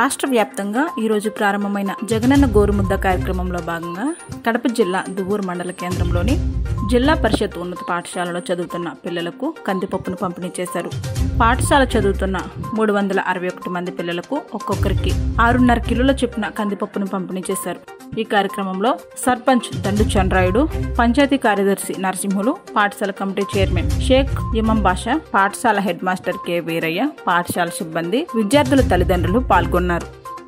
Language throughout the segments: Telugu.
రాష్ట్ర వ్యాప్తంగా ఈరోజు ప్రారంభమైన జగనన్న గోరుముద్ద కార్యక్రమంలో భాగంగా కడప జిల్లా దువ్వూరు మండల కేంద్రంలోని జిల్లా పరిషత్ ఉన్నత పాఠశాలలో చదువుతున్న పిల్లలకు కందిపప్పును పంపిణీ చేశారు పాఠశాల చదువుతున్న మూడు వందల అరవై ఒకటి మంది పిల్లలకు ఒక్కొక్కరికి ఆరున్నర కిలోల చొప్పున కందిపప్పును పంపిణీ చేశారు ఈ కార్యక్రమంలో సర్పంచ్ దండు చంద్రాయుడు పంచాయతీ కార్యదర్శి నరసింహులు పాఠశాల కమిటీ చైర్మన్ షేక్ ఇమం బాషా పాఠశాల హెడ్ మాస్టర్ కె వీరయ్య పాఠశాల సిబ్బంది విద్యార్థుల తల్లిదండ్రులు పాల్గొన్నారు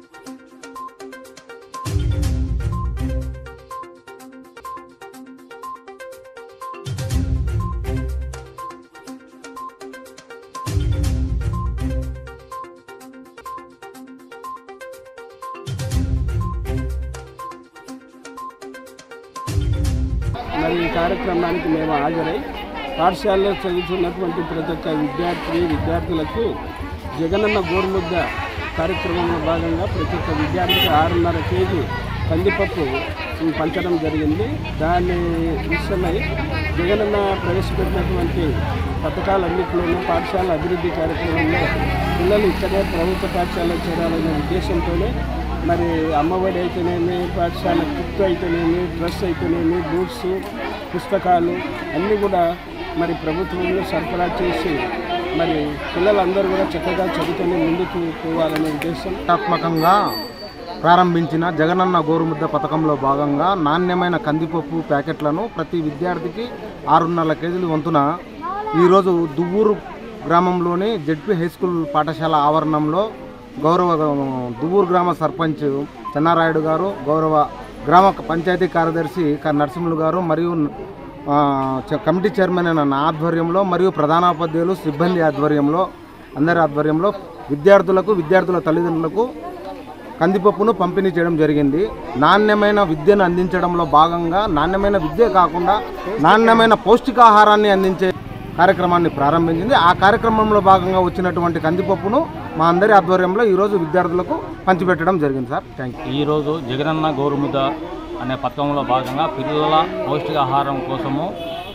మరి ఈ కార్యక్రమానికి మేము హాజరై పాఠశాలలో చదువుతున్నటువంటి ప్రతి ఒక్క విద్యార్థి విద్యార్థులకు జగనన్న గోరుముద్ద కార్యక్రమంలో భాగంగా ప్రతి ఒక్క విద్యార్థికి ఆరున్నర కేజీ కందిపప్పు పంచడం జరిగింది దాని విషయమై జగనన్న ప్రవేశపెట్టినటువంటి పథకాలన్నింటిలోనూ పాఠశాల అభివృద్ధి కార్యక్రమంలో పిల్లలు ఇక్కడే ప్రభుత్వ పాఠశాలలో చేరాలనే ఉద్దేశంతోనే మరి అమ్మఒడి అయితేనేమి పాఠశాల కిట్ అయితేనేమి డ్రెస్ అయితేనేమి బూట్స్ పుస్తకాలు అన్నీ కూడా మరి ప్రభుత్వంలో సరఫరా చేసి మరి పిల్లలందరూ కూడా చక్కగా చదువుకొని ముందుకు పోవాలనే ఉద్దేశం ప్రతిష్టాత్మకంగా ప్రారంభించిన జగనన్న గోరుముద్ద పథకంలో భాగంగా నాణ్యమైన కందిపప్పు ప్యాకెట్లను ప్రతి విద్యార్థికి ఆరున్నర కేజీల వంతున ఈరోజు దువ్వూరు గ్రామంలోని జడ్పీ హై స్కూల్ పాఠశాల ఆవరణంలో గౌరవ దువ్వూరు గ్రామ సర్పంచ్ చెన్నారాయుడు గారు గౌరవ గ్రామ పంచాయతీ కార్యదర్శి క నరసింహులు గారు మరియు ఆ, చ- కమిటీ చైర్మన్ అయిన నా ఆధ్వర్యంలో మరియు ప్రధానోపాధ్యాయులు సిబ్బంది ఆధ్వర్యంలో అందరి ఆధ్వర్యంలో విద్యార్థులకు విద్యార్థుల తల్లిదండ్రులకు కందిపప్పును పంపిణీ చేయడం జరిగింది నాణ్యమైన విద్యను అందించడంలో భాగంగా నాణ్యమైన విద్య కాకుండా నాణ్యమైన పౌష్టికాహారాన్ని అందించే కార్యక్రమాన్ని ప్రారంభించింది ఆ కార్యక్రమంలో భాగంగా వచ్చినటువంటి కందిపప్పును మా అందరి ఆధ్వర్యంలో ఈరోజు విద్యార్థులకు పంచిపెట్టడం జరిగింది సార్ థ్యాంక్ యూ ఈరోజు జగనన్న గోరుముద్ద అనే పథకంలో భాగంగా పిల్లల పౌష్టికాహారం కోసము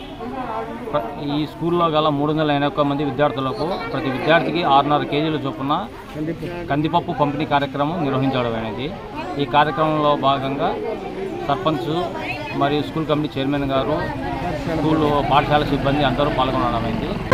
ప్ర- ఈ స్కూల్లో గల మూడు వందల ఎనభై ఒక్క మంది విద్యార్థులకు ప్రతి విద్యార్థికి ఆరున్నర కేజీల చొప్పున కందిపప్పు పంపిణీ కార్యక్రమం నిర్వహించడం అనేది ఈ కార్యక్రమంలో భాగంగా సర్పంచ్ మరియు స్కూల్ కమిటీ చైర్మన్ గారు స్కూల్ పాఠశాల సిబ్బంది అందరూ పాల్గొనడం అయింది